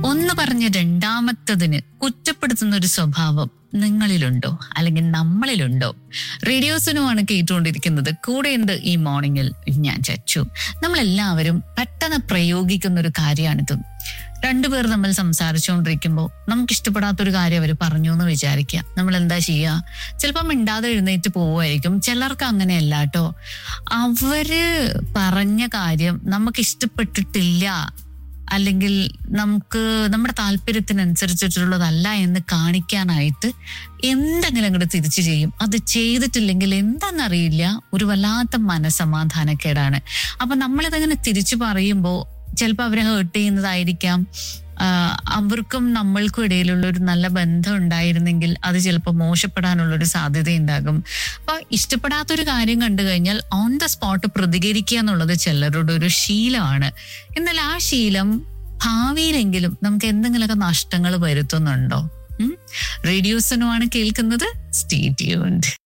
ഒന്ന് പറഞ്ഞ രണ്ടാമത്തതിന് കുറ്റപ്പെടുത്തുന്ന ഒരു സ്വഭാവം നിങ്ങളിലുണ്ടോ അല്ലെങ്കിൽ നമ്മളിലുണ്ടോ റേഡിയോസിനുമാണ് കേട്ടുകൊണ്ടിരിക്കുന്നത് കൂടെ ഉണ്ട് ഈ മോർണിംഗിൽ ഞാൻ ചച്ചു നമ്മളെല്ലാവരും പെട്ടെന്ന് പ്രയോഗിക്കുന്ന ഒരു കാര്യമാണിത് രണ്ടുപേർ തമ്മിൽ സംസാരിച്ചുകൊണ്ടിരിക്കുമ്പോൾ നമുക്ക് ഇഷ്ടപ്പെടാത്തൊരു കാര്യം അവർ പറഞ്ഞു എന്ന് വിചാരിക്കുക നമ്മൾ എന്താ ചെയ്യുക ചിലപ്പോൾ മിണ്ടാതെ എഴുന്നേറ്റ് പോവുമായിരിക്കും ചിലർക്ക് അങ്ങനെയല്ല കേട്ടോ അവര് പറഞ്ഞ കാര്യം നമുക്ക് ഇഷ്ടപ്പെട്ടിട്ടില്ല അല്ലെങ്കിൽ നമുക്ക് നമ്മുടെ താല്പര്യത്തിനനുസരിച്ചിട്ടുള്ളതല്ല എന്ന് കാണിക്കാനായിട്ട് എന്തെങ്കിലും അങ്ങോട്ട് തിരിച്ചു ചെയ്യും അത് ചെയ്തിട്ടില്ലെങ്കിൽ എന്താണെന്നറിയില്ല ഒരു വല്ലാത്ത മനസമാധാനക്കേടാണ് അപ്പൊ നമ്മളിതങ്ങനെ തിരിച്ചു പറയുമ്പോൾ ചിലപ്പോൾ അവരെ ഹേർട്ട് ചെയ്യുന്നതായിരിക്കാം ആഹ് അവർക്കും നമ്മൾക്കും ഇടയിലുള്ള ഒരു നല്ല ബന്ധം ഉണ്ടായിരുന്നെങ്കിൽ അത് ചിലപ്പോൾ മോശപ്പെടാനുള്ള ഒരു സാധ്യത ഉണ്ടാകും അപ്പൊ ഇഷ്ടപ്പെടാത്തൊരു കാര്യം കണ്ടു കഴിഞ്ഞാൽ ഓൺ ദ സ്പോട്ട് പ്രതികരിക്കുക എന്നുള്ളത് ചിലരുടെ ഒരു ശീലമാണ് എന്നാൽ ആ ശീലം ഭാവിയിലെങ്കിലും നമുക്ക് എന്തെങ്കിലുമൊക്കെ നഷ്ടങ്ങൾ വരുത്തുന്നുണ്ടോ റേഡിയോസിനുമാണ് കേൾക്കുന്നത് സ്റ്റേ ട്യൂൺഡ്